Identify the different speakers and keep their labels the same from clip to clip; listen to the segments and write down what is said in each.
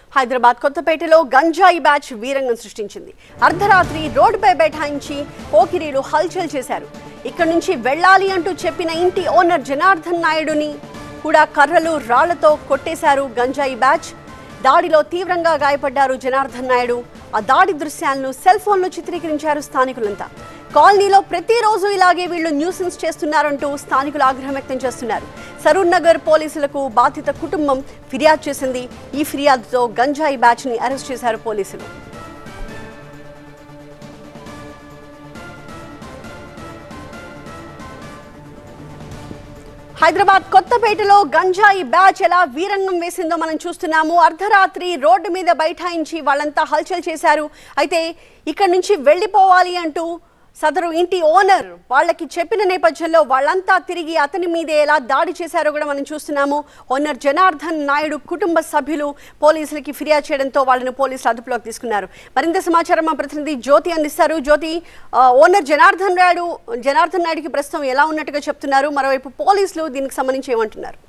Speaker 1: హైదరాబాద్ కొత్తపేటలో గంజాయి బ్యాచ్ వీరంగం సృష్టించింది అర్ధరాత్రి రోడ్డుపై బైఠాయించి పోకిరీలు హల్చల్ చేశారు ఇక్కడి నుంచి వెళ్ళాలి అంటూ చెప్పిన ఇంటి ఓనర్ జనార్దన్ నాయుడుని కూడా కర్రలు రాళ్లతో కొట్టేశారు గంజాయి బ్యాచ్ దాడిలో తీవ్రంగా గాయపడ్డారు జనార్దన్ నాయుడు ఆ దాడి దృశ్యాలను సెల్ ఫోన్లో చిత్రీకరించారు స్థానికులంతా కాలనీలో ప్రతిరోజు ఇలాగే వీళ్ళు న్యూసెన్స్ చేస్తున్నారంటూ స్థానికులు ఆగ్రహం వ్యక్తం చేస్తున్నారు సరూర్ నగర్ పోలీసులకు బాధిత కుటుంబం ఫిర్యాదు చేసింది ఈ ఫిర్యాదుతో గంజాయి బ్యాచ్ ని అరెస్ట్ చేశారు పోలీసులు హైదరాబాద్ కొత్తపేటలో గంజాయి బ్యాచ్ ఎలా వీరంగం వేసిందో మనం చూస్తున్నాము అర్ధరాత్రి రోడ్డు మీద బైఠాయించి వాళ్ళంతా హల్చల్ చేశారు అయితే ఇక్కడ నుంచి వెళ్ళిపోవాలి అంటూ సదరు ఇంటి ఓనర్ వాళ్ళకి చెప్పిన నేపథ్యంలో వాళ్ళంతా తిరిగి అతని మీదే ఎలా దాడి చేశారో కూడా మనం చూస్తున్నాము ఓనర్ జనార్దన్ నాయుడు కుటుంబ సభ్యులు పోలీసులకి ఫిర్యాదు చేయడంతో వాళ్ళను పోలీసులు అదుపులోకి తీసుకున్నారు మరింత సమాచారం మా ప్రతినిధి జ్యోతి అందిస్తారు జ్యోతి ఆ, ఓనర్ జనార్దన్ నాయుడు జనార్దన్ నాయుడుకి ప్రస్తుతం ఎలా ఉన్నట్టుగా చెప్తున్నారు మరోవైపు పోలీసులు దీనికి సంబంధించి ఏమంటున్నారు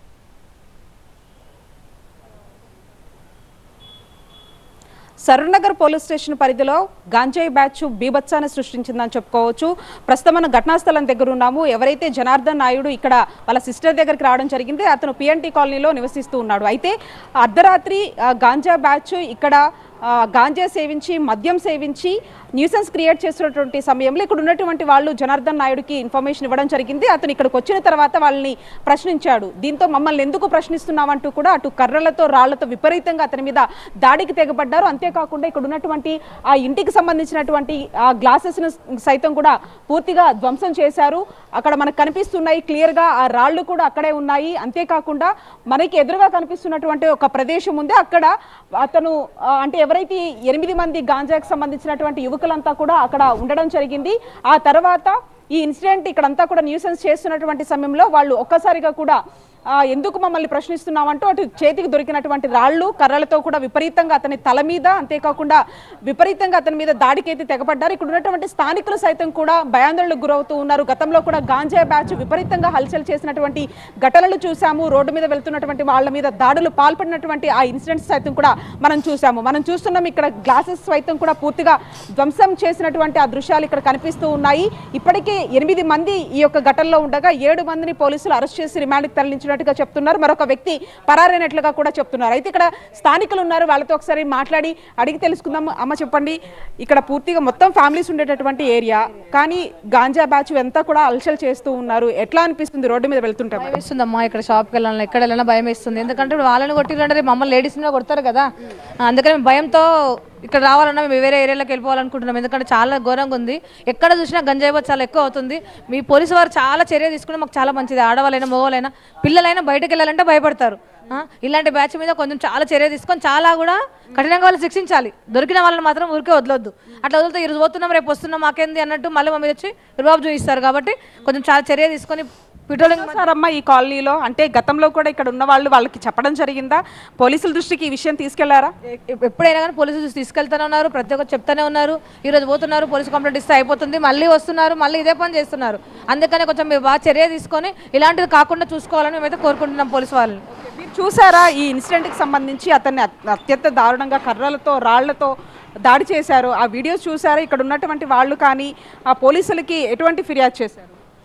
Speaker 2: సరూర్నగర్ పోలీస్ స్టేషన్ పరిధిలో గాంజాయి బ్యాచ్ బీభత్సాన్ని సృష్టించిందని చెప్పుకోవచ్చు ప్రస్తుతం మనం ఘటనా స్థలం దగ్గర ఉన్నాము ఎవరైతే జనార్దన్ నాయుడు ఇక్కడ వాళ్ళ సిస్టర్ దగ్గరికి రావడం జరిగింది అతను పిఎన్టీ కాలనీలో నివసిస్తూ ఉన్నాడు అయితే అర్ధరాత్రి ఆ, గాంజా బ్యాచ్ ఇక్కడ ఆ, గాంజా సేవించి మద్యం సేవించి న్యూసెన్స్ క్రియేట్ చేస్తున్నటువంటి సమయంలో ఇక్కడ ఉన్నటువంటి వాళ్ళు జనార్దన్ నాయుడుకి ఇన్ఫర్మేషన్ ఇవ్వడం జరిగింది అతను ఇక్కడికి వచ్చిన తర్వాత వాళ్ళని ప్రశ్నించాడు దీంతో మమ్మల్ని ఎందుకు ప్రశ్నిస్తున్నామంటూ కూడా అటు కర్రలతో రాళ్లతో విపరీతంగా అతని మీద దాడికి తెగబడ్డారు అంతేకాకుండా ఇక్కడ ఉన్నటువంటి ఆ ఇంటికి సంబంధించినటువంటి ఆ గ్లాసెస్ సైతం కూడా పూర్తిగా ధ్వంసం చేశారు అక్కడ మనకు కనిపిస్తున్నాయి క్లియర్ గా ఆ రాళ్ళు కూడా అక్కడే ఉన్నాయి అంతేకాకుండా మనకి ఎదురుగా కనిపిస్తున్నటువంటి ఒక ప్రదేశం ఉంది అక్కడ అతను ఆ, అంటే ఎవరైతే ఈ ఎనిమిది మంది గాంజాకి సంబంధించినటువంటి యువకులంతా కూడా అక్కడ ఉండడం జరిగింది ఆ తర్వాత ఈ ఇన్సిడెంట్ ఇక్కడంతా కూడా న్యూసెన్స్ చేస్తున్నటువంటి సమయంలో వాళ్ళు ఒక్కసారిగా కూడా ఆ, ఎందుకు మమ్మల్ని ప్రశ్నిస్తున్నామంటూ అటు చేతికి దొరికినటువంటి రాళ్ళు కర్రలతో కూడా విపరీతంగా అతని తల మీద అంతేకాకుండా విపరీతంగా అతని మీద దాడికైతే తెగబడ్డారు ఇక్కడ ఉన్నటువంటి స్థానికులు సైతం కూడా భయాందోళనకు గురవుతూ ఉన్నారు గతంలో కూడా గాంజా బ్యాచ్ విపరీతంగా హల్చల్ చేసినటువంటి ఘటనలు చూసాము రోడ్డు మీద వెళ్తున్నటువంటి వాళ్ళ మీద దాడులు పాల్పడినటువంటి ఆ ఇన్సిడెంట్స్ సైతం కూడా మనం చూసాము మనం చూస్తున్నాం ఇక్కడ గ్లాసెస్ సైతం కూడా పూర్తిగా ధ్వంసం చేసినటువంటి ఆ దృశ్యాలు ఇక్కడ కనిపిస్తూ ఉన్నాయి ఇప్పటికే ఎనిమిది మంది ఈ యొక్క ఘటనలో ఉండగా ఏడు మందిని పోలీసులు అరెస్ట్ చేసి రిమాండ్కి తరలించినట్టుగా చెప్తున్నారు మరొక వ్యక్తి పరారైనట్లుగా కూడా చెప్తున్నారు అయితే ఇక్కడ స్థానికులు ఉన్నారు వాళ్ళతో ఒకసారి మాట్లాడి అడిగి తెలుసుకుందాం అమ్మ చెప్పండి ఇక్కడ పూర్తిగా మొత్తం ఫ్యామిలీస్ ఉండేటటువంటి ఏరియా కానీ గాంజా బ్యాచ్ అంతా కూడా అల్చల్ చేస్తూ ఉన్నారు ఎట్లా అనిపిస్తుంది రోడ్డు మీద వెళ్తుంటే
Speaker 3: భయం వేస్తుంది అమ్మా ఇక్కడ షాప్కి వెళ్ళాలి ఎక్కడ వెళ్ళినా భయం వేస్తుంది ఎందుకంటే ఇప్పుడు వాళ్ళని కొట్టిరంటే రేపు మమ్మల్ని లేడీస్ని కొడతారు కదా అందుకని మేము భయంతో ఇక్కడ రావాలన్నా మేము వేరే ఏరియాలోకి వెళ్ళిపోవాలనుకుంటున్నాం ఎందుకంటే చాలా ఘోరంగా ఉంది ఎక్కడ చూసినా గంజాయి బస్ చాలా ఎక్కువ అవుతుంది మీ పోలీసు వారు చాలా చర్య తీసుకుంటే మాకు చాలా మంచిది ఆడవాళ్ళైనా మగవాళ్ళైనా పిల్లలైనా బయటకు వెళ్ళాలంటే భయపడతారు ఆ, ఇలాంటి బ్యాచ్ మీద కొంచెం చాలా చర్య తీసుకొని చాలా కూడా కఠినంగా వాళ్ళు శిక్షించాలి దొరికిన వాళ్ళని మాత్రం ఊరికే వదలొద్దు అట్లా వదిలితే ఈరోజు పోతున్నాం రేపు వస్తున్నాం మాకేంది అన్నట్టు మళ్ళీ మా మీద వచ్చి రుబాబు చూపిస్తారు కాబట్టి కొంచెం చాలా చర్య తీసుకొని పెట్రోలింగ్
Speaker 2: సారమ్మ ఈ కాలనీలో అంటే గతంలో కూడా ఇక్కడ ఉన్న వాళ్ళు వాళ్ళకి చెప్పడం జరిగిందా పోలీసుల దృష్టికి ఈ విషయం తీసుకెళ్లారా
Speaker 3: ఎప్- ఎప్పుడైనా కానీ పోలీసులు చూసి తీసుకెళ్తానే ఉన్నారు ప్రతి ఒక్కరు చెప్తానే ఉన్నారు ఈ రోజు పోతున్నారు పోలీసు కంప్లైంట్ ఇస్తే అయిపోతుంది మళ్ళీ వస్తున్నారు మళ్ళీ ఇదే పని చేస్తున్నారు అందుకని కొంచెం మీరు బాగా చర్య తీసుకొని ఇలాంటివి కాకుండా చూసుకోవాలని మేమైతే కోరుకుంటున్నాం పోలీసు వాళ్ళని
Speaker 2: మీరు చూసారా ఈ ఇన్సిడెంట్కి సంబంధించి అతన్ని అత్- అత్యంత దారుణంగా కర్రలతో రాళ్లతో దాడి చేశారు ఆ వీడియోస్ చూసారా ఇక్కడ ఉన్నటువంటి వాళ్ళు కానీ ఆ పోలీసులకి ఎటువంటి ఫిర్యాదు చేశారు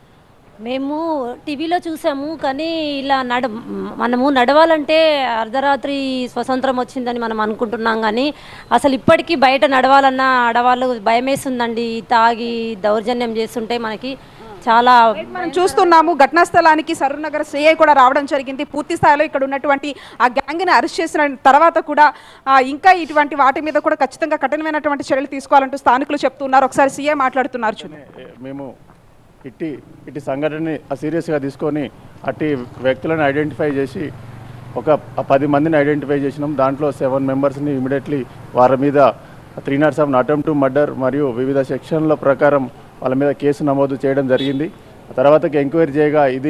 Speaker 4: మేము టీవీలో చూసాము కానీ ఇలా నడ మనము నడవాలంటే అర్ధరాత్రి స్వతంత్రం వచ్చిందని మనం అనుకుంటున్నాం కానీ అసలు ఇప్పటికీ బయట నడవాలన్నా ఆడవాళ్ళు భయమేస్తుందండి తాగి దౌర్జన్యం చేస్తుంటే మనకి చాలా
Speaker 2: మనం చూస్తున్నాము ఘటనా స్థలానికి సరూర్నగర్ సిఐ కూడా రావడం జరిగింది పూర్తి స్థాయిలో ఇక్కడ ఉన్నటువంటి ఆ గ్యాంగ్ని అరెస్ట్ చేసిన తర్వాత కూడా ఆ, ఇంకా ఇటువంటి వాటి మీద కూడా ఖచ్చితంగా కఠినమైనటువంటి చర్యలు తీసుకోవాలంటూ స్థానికులు చెప్తున్నారు ఒకసారి సీఐ మాట్లాడుతున్నారు చూడండి
Speaker 5: ఏ- మేము ఇట్టి ఇట్టి సంఘటనని సీరియస్గా తీసుకొని అట్టి వ్యక్తులను ఐడెంటిఫై చేసి ఒక పది మందిని ఐడెంటిఫై చేసినాం దాంట్లో సెవెన్ మెంబర్స్ని ఇమీడియట్లీ వారి మీద three not seven attempt to murder మరియు వివిధ సెక్షన్ల ప్రకారం వాళ్ళ మీద కేసు నమోదు చేయడం జరిగింది ఆ తర్వాతకి ఎంక్వైరీ చేయగా ఇది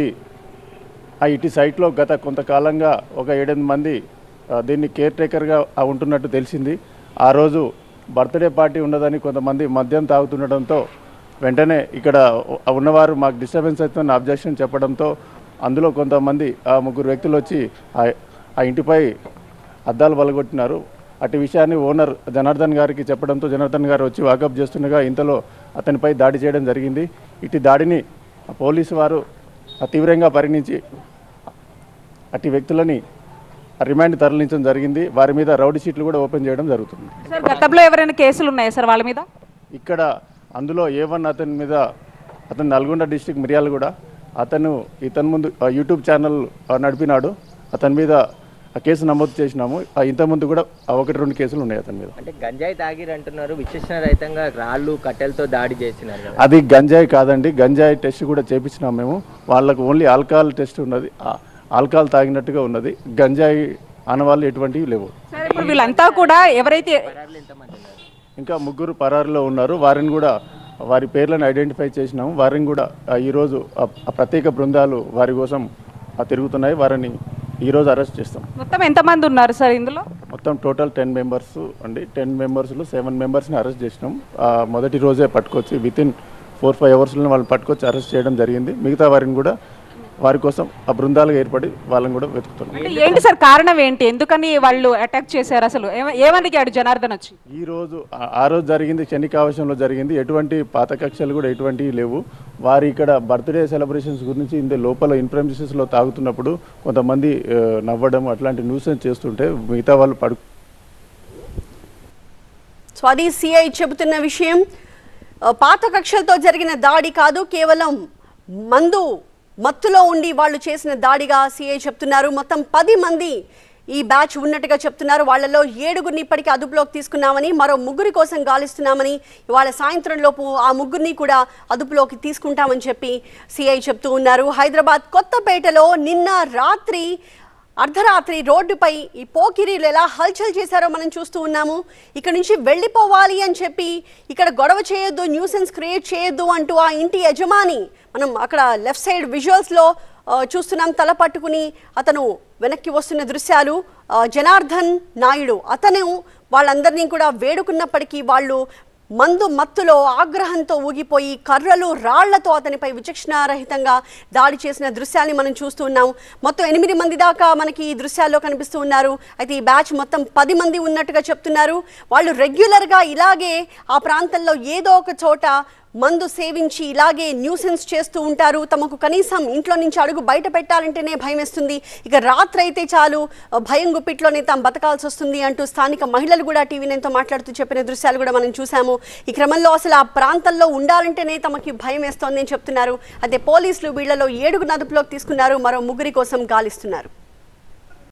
Speaker 5: ఆ ఇటు సైట్లో గత కొంతకాలంగా ఒక ఏడెనిమిది మంది ఆ, దీన్ని కేర్ టేకర్గా ఉంటున్నట్టు తెలిసింది ఆ రోజు బర్త్డే పార్టీ ఉన్నదని కొంతమంది మద్యం తాగుతుండటంతో వెంటనే ఇక్కడ ఉ- ఉన్నవారు మాకు డిస్టర్బెన్స్ అవుతున్న అబ్జెక్షన్ చెప్పడంతో అందులో కొంతమంది ఆ ముగ్గురు వ్యక్తులు వచ్చి ఆ- ఆ ఇంటిపై అద్దాలు బలగొట్టినారు అటు విషయాన్ని ఓనర్ జనార్దన్ గారికి చెప్పడంతో జనార్దన్ గారు వచ్చి వాకప్ చేస్తుండగా ఇంతలో అతనిపై దాడి చేయడం జరిగింది ఇటు దాడిని పోలీసు వారు తీవ్రంగా పరిగణించి అటు వ్యక్తులని రిమాండ్ తరలించడం జరిగింది వారి మీద రౌడీ షీట్లు కూడా ఓపెన్ చేయడం జరుగుతుంది
Speaker 2: సార్ గతంలో ఎవరైనా కేసులు ఉన్నాయా సార్ వాళ్ళ మీద
Speaker 5: ఇక్కడ అందులో ఏ వన్ అతని మీద అతను నల్గొండ డిస్టిక్ మిర్యాల కూడా అతను ఇతని ముందు ఆ, యూట్యూబ్ ఛానల్ ఆ, నడిపినాడు అతని మీద ఆ కేసు నమోదు చేసినాము ఆ, ఇంతకుముందు కూడా ఆ, ఒకటి రెండు కేసులు ఉన్నాయి అతని మీద
Speaker 6: అంటే గంజాయి తాగిరు అంటున్నారు విచక్షణ రహితంగా రాళ్ళు కట్టెలతో దాడి చేసినారు కదా
Speaker 5: అది గంజాయి కాదండి గంజాయి టెస్ట్ కూడా చేపించినాం మేము వాళ్ళకు ఓన్లీ ఆల్కహాల్ టెస్ట్ ఉన్నది ఆ, ఆల్కహాల్ తాగినట్టుగా ఉన్నది గంజాయి ఆనవాళ్ళు ఎటువంటివి లేవు
Speaker 2: సార్ ఇప్పుడు వీళ్ళంతా కూడా ఎవరైతే
Speaker 6: పరారులు ఎంతమంది ఉన్నారు
Speaker 5: ఇంకా ముగ్గురు పరారులో ఉన్నారు వారిని కూడా వారి పేర్లను ఐడెంటిఫై చేసినాము వారిని కూడా ఆ, ఈరోజు ఆ- ఆ ప్రత్యేక బృందాలు వారి కోసం ఆ, తిరుగుతున్నాయి వారిని ఈరోజు అరెస్ట్ చేస్తాం
Speaker 2: మొత్తం ఎంతమంది ఉన్నారు సార్ ఇందులో
Speaker 5: మొత్తం టోటల్ టెన్ మెంబర్స్ అండి టెన్ మెంబర్స్లో సెవెన్ మెంబర్స్ని అరెస్ట్ చేసినాం ఆ, మొదటి రోజే పట్టుకొచ్చి విత్ ఇన్ ఫోర్ ఫైవ్ అవర్స్లో వాళ్ళని పట్టుకొచ్చి అరెస్ట్ చేయడం జరిగింది మిగతా వారిని కూడా వారి కోసం ఆ బృందాలుగా ఏర్పడి వాళ్ళని కూడా వెతుకుతున్నాం
Speaker 2: అంటే ఏంటి సార్ కారణం ఏంటి ఎందుకని వాళ్ళు అటాక్ చేశారు అసలు ఏమ- ఏమని అడిగాడు జనార్దన్ వచ్చి
Speaker 5: ఈ రోజు ఆ- ఆ రోజు జరిగింది క్షణికావశంలో జరిగింది ఎటువంటి పాత కక్షలు కూడా ఎటువంటివి లేవు వారి ఇక్కడ బర్త్డే సెలబ్రేషన్స్ గురించి ఇంత లోపల ఇన్ఫ్రమిసెస్లో తాగుతున్నప్పుడు కొంతమంది ఆ, నవ్వడం అట్లాంటి న్యూసెన్స్ చేస్తుంటే మిగతా వాళ్ళు పడు
Speaker 1: సో అది సిఐ చెబుతున్న విషయం ఆ, పాత కక్షలతో జరిగిన దాడి కాదు కేవలం మందు మత్తులో ఉండి వాళ్ళు చేసిన దాడిగా సిఐ చెప్తున్నారు మొత్తం పది మంది ఈ బ్యాచ్ ఉన్నట్టుగా చెప్తున్నారు వాళ్ళలో ఏడుగురిని ఇప్పటికీ అదుపులోకి తీసుకున్నామని మరో ముగ్గురి కోసం గాలిస్తున్నామని ఇవాళ సాయంత్రం లోపు ఆ ముగ్గురిని కూడా అదుపులోకి తీసుకుంటామని చెప్పి సిఐ చెప్తూ ఉన్నారు హైదరాబాద్ కొత్తపేటలో నిన్న రాత్రి అర్ధరాత్రి రోడ్డుపై ఈ పోకిరీలు ఎలా హల్చల్ చేశారో మనం చూస్తూ ఉన్నాము ఇక్కడ నుంచి వెళ్ళిపోవాలి అని చెప్పి ఇక్కడ గొడవ చేయొద్దు న్యూసెన్స్ క్రియేట్ చేయొద్దు అంటూ ఆ ఇంటి యజమాని మనం అక్కడ లెఫ్ట్ సైడ్ విజువల్స్లో చూస్తున్నాం తల పట్టుకుని అతను వెనక్కి వస్తున్న దృశ్యాలు ఆ, జనార్దన్ నాయుడు అతను వాళ్ళందరినీ కూడా వేడుకున్నప్పటికీ వాళ్ళు మందు మత్తులో ఆగ్రహంతో ఊగిపోయి కర్రలు రాళ్లతో అతనిపై విచక్షణారహితంగా దాడి చేసిన దృశ్యాన్ని మనం చూస్తూ ఉన్నాం మొత్తం ఎనిమిది మంది దాకా మనకి ఈ దృశ్యాల్లో కనిపిస్తూ ఉన్నారు అయితే ఈ బ్యాచ్ మొత్తం పది మంది ఉన్నట్టుగా చెప్తున్నారు వాళ్ళు రెగ్యులర్గా ఇలాగే ఆ ప్రాంతంలో ఏదో ఒక చోట మందు సేవించి ఇలాగే న్యూసెన్స్ చేస్తూ ఉంటారు తమకు కనీసం ఇంట్లో నుంచి అడుగు బయట పెట్టాలంటేనే భయం వేస్తుంది ఇక రాత్రి అయితే చాలు ఆ, భయం గుప్పిట్లోనే తాము బతకాల్సి వస్తుంది అంటూ స్థానిక మహిళలు కూడా టీవీ నేతో మాట్లాడుతూ చెప్పిన దృశ్యాలు కూడా మనం చూసాము ఈ క్రమంలో అసలు ఆ ప్రాంతంలో ఉండాలంటేనే తమకి భయం వేస్తోంది అని చెప్తున్నారు అయితే పోలీసులు వీళ్లలో ఏడుగురు అదుపులోకి తీసుకున్నారు మరో ముగ్గురి కోసం గాలిస్తున్నారు